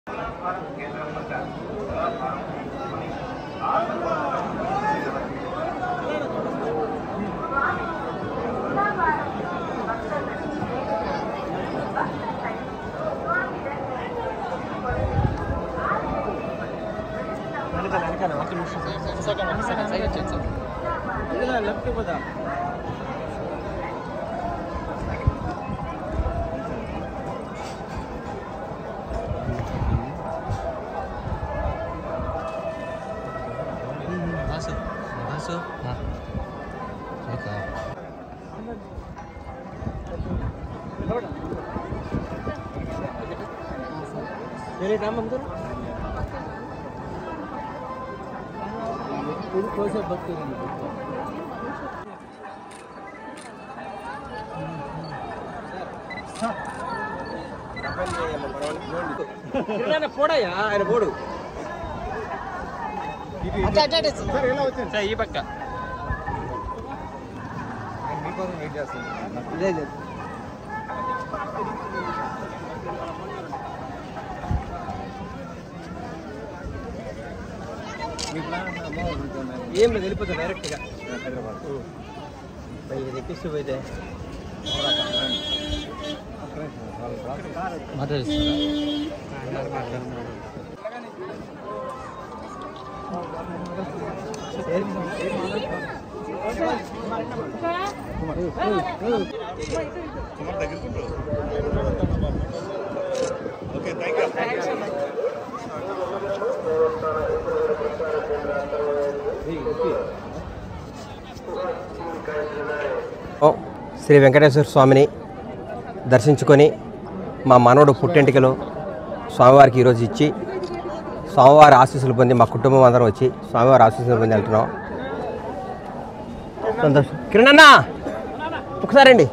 Masuk. Masuk. Nah. Oke. मेरे नाम अंदर कोई से बात करेंगे పోడయ్యా ఆయన పోడు ఈ పక్క ఇదే ఇదే. ఏం లేదు వెళ్ళిపోతా డైరెక్ట్గా హైదరాబాద్ ఇది తెప్పిస్తూ పోయితే శ్రీ వెంకటేశ్వర స్వామిని దర్శించుకొని మా మనవడు పుట్టెంటికలు స్వామివారికి ఈరోజు ఇచ్చి స్వామివారి ఆశీస్సులు పొంది మా కుటుంబం అందరం వచ్చి స్వామివారి ఆశీస్సులు పొంది వెళ్తున్నాం సంతోషం కిరణ్ అన్న ఒకసారి అండి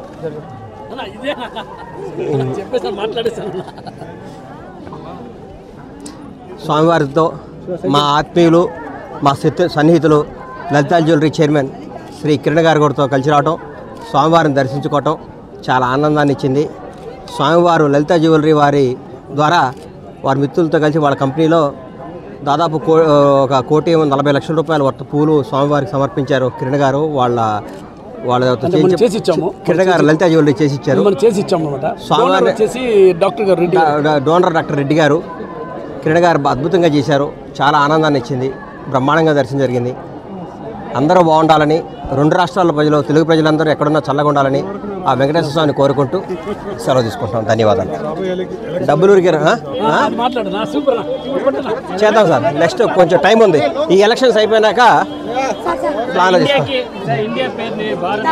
స్వామివారితో మా ఆత్మీయులు మా సిద్ధ సన్నిహితులు లలితా జ్యువెలరీ చైర్మన్ శ్రీ కిరణ్ గారి గారితో కలిసి రావటం స్వామివారిని దర్శించుకోవటం చాలా ఆనందాన్ని ఇచ్చింది స్వామివారు లలితా జ్యువెలరీ వారి ద్వారా వారి మిత్రులతో కలిసి వాళ్ళ కంపెనీలో దాదాపు కో ఒక కోటి నలభై లక్షల రూపాయల వర్త పూలు స్వామివారికి సమర్పించారు కిరణ్ గారు వాళ్ళ వాళ్ళ మనం చేసి ఇచ్చాము. కిరణ్ గారు లలితా జ్యువెలరీ చేసి ఇచ్చారు మనం చేసి ఇచ్చాం అనమాట స్వామివారి- వచ్చేసి డాక్టర్ గారు రెడ్డి డా- డా- డోనర్ డాక్టర్ రెడ్డి గారు కిరణ్ గారు అద్భుతంగా చేశారు చాలా ఆనందాన్ని ఇచ్చింది బ్రహ్మాండంగా దర్శనం జరిగింది అందరూ బాగుండాలని రెండు రాష్ట్రాల ప్రజలు తెలుగు ప్రజలందరూ ఎక్కడున్నా చల్లగా ఉండాలని ఆ వెంకటేశ్వర స్వామిని కోరుకుంటూ సెలవు తీసుకుంటున్నాం ధన్యవాదాలు డబ్బులు ఊరికే- ఆ? ఆ? మాట్లాడనా సూపర్ చేద్దాం సార్ నెక్స్ట్ కొంచెం టైం ఉంది ఈ ఎలక్షన్స్ అయిపోయినాక ప్లాన్ చేస్తాం ఇండియా పేరుని భారత్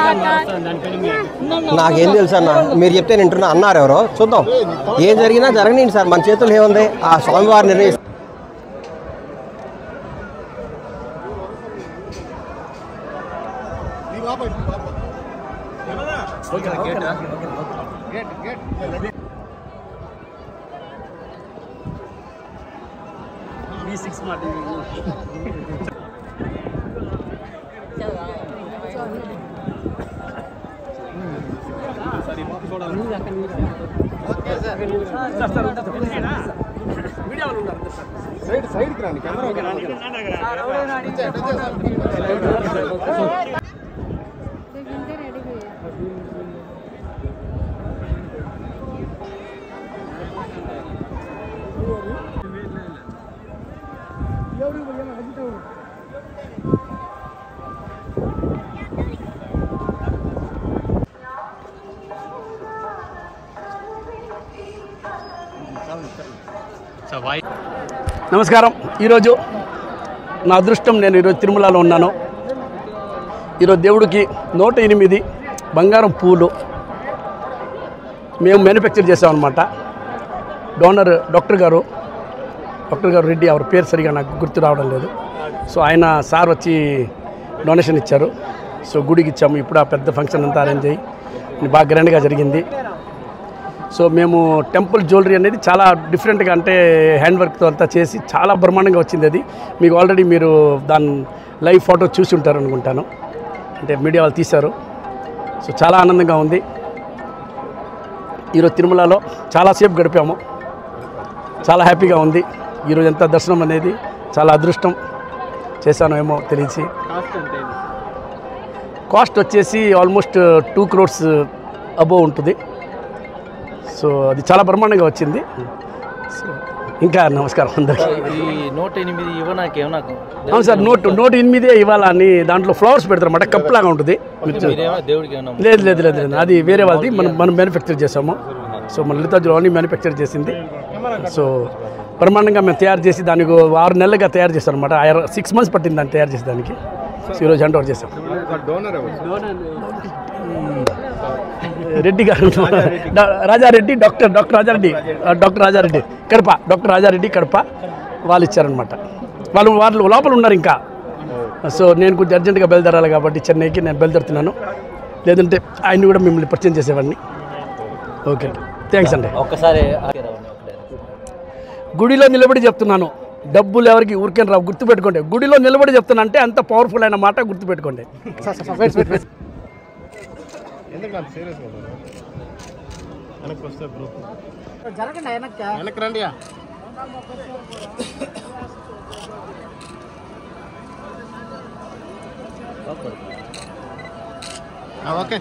నాకేం తెలుసు అన్న మీరు చెప్తే వింటున్నా అన్నారు ఎవరో చూద్దాం ఏం జరిగినా జరగనిండి సార్ మన చేతుల్లో ఏముంది ఆ స్వామివారి నిర్ణయిస్తారు సిక్స్ మాట నమస్కారం ఈరోజు నా అదృష్టం నేను ఈరోజు తిరుమలలో ఉన్నాను ఈరోజు దేవుడికి నూట ఎనిమిది బంగారం పూలు మేము మ్యానుఫ్యాక్చర్ చేసామన్నమాట డోనర్ డాక్టర్ గారు డాక్టర్ గారు రెడ్డి ఎవరి పేరు సరిగా నాకు గుర్తు రావడం లేదు సో ఆయన సార్ వచ్చి డొనేషన్ ఇచ్చారు సో గుడికి ఇచ్చాము ఇప్పుడు ఆ పెద్ద ఫంక్షన్ అంతా అరేంజ్ అయ్యి బాగా గ్రాండ్గా జరిగింది సో మేము టెంపుల్ జ్యువెలరీ అనేది చాలా డిఫరెంట్గా అంటే హ్యాండ్ వర్క్తో అంతా చేసి చాలా బ్రహ్మాండంగా వచ్చింది అది మీకు ఆల్రెడీ మీరు దాని లైవ్ ఫోటో చూసి ఉంటారు అనుకుంటాను అంటే మీడియా వాళ్ళు తీశారు సో చాలా ఆనందంగా ఉంది ఈరోజు తిరుమలలో చాలాసేపు గడిపాము చాలా హ్యాపీగా ఉంది ఈరోజు ఎంత దర్శనం అనేది చాలా అదృష్టం చేశాను ఏమో తెలిసి కాస్ట్ వచ్చేసి ఆల్మోస్ట్ టూ క్రోడ్స్ అబోవ్ ఉంటుంది సో అది చాలా బ్రహ్మాండంగా వచ్చింది సో ఇంకా నమస్కారం అందరికీ ఈ నూట ఎనిమిది ఇవ్వ నాకేమో నాకు అవును సార్ నోట్ నోట్ ఎనిమిదే ఇవ్వాలని దాంట్లో ఫ్లవర్స్ పెడతారు అన్నమాట కప్ లాగా ఉంటుంది మీరు మీరేమో దేవుడికి ఏమన్నా లేదు లేదు లేదు లేదు అది వేరే వాళ్ళది మనం మనం మ్యానుఫ్యాక్చర్ చేసాము సో మన లలితాజులో అన్ని మ్యానుఫ్యాక్చర్ చేసింది సో బ్రహ్మాండంగా మేము తయారు చేసి దానికి ఓ ఆరు నెలలుగా తయారు చేస్తాం అనమాట సిక్స్ మంత్స్ పట్టింది దాన్ని తయారు చేసేదానికి సో ఈరోజు హ్యాండ్ ఓవర్ చేసాం రెడ్డి గారు డా- రాజారెడ్డి డాక్టర్ డాక్టర్ రాజారెడ్డి ఆ, డాక్టర్ రాజారెడ్డి కడప డాక్టర్ రాజారెడ్డి కడప వాళ్ళు ఇచ్చారనమాట వాళ్ళు వాళ్ళు లోపల ఉన్నారు ఇంకా సో నేను కొంచెం అర్జెంటుగా బయలుదేరాలి కాబట్టి చెన్నైకి నేను బయలుదేరుతున్నాను లేదంటే ఆయన్ని కూడా మిమ్మల్ని పరిచయం చేసేవాడిని ఓకే థ్యాంక్స్ అండి ఒక్కసారి గుడిలో నిలబడి చెప్తున్నాను డబ్బులు ఎవరికి ఊరికే రావు గుర్తుపెట్టుకోండి గుడిలో నిలబడి చెప్తున్నా అంటే అంత పవర్ఫుల్ అయిన మాట గుర్తుపెట్టుకోండి ఓకే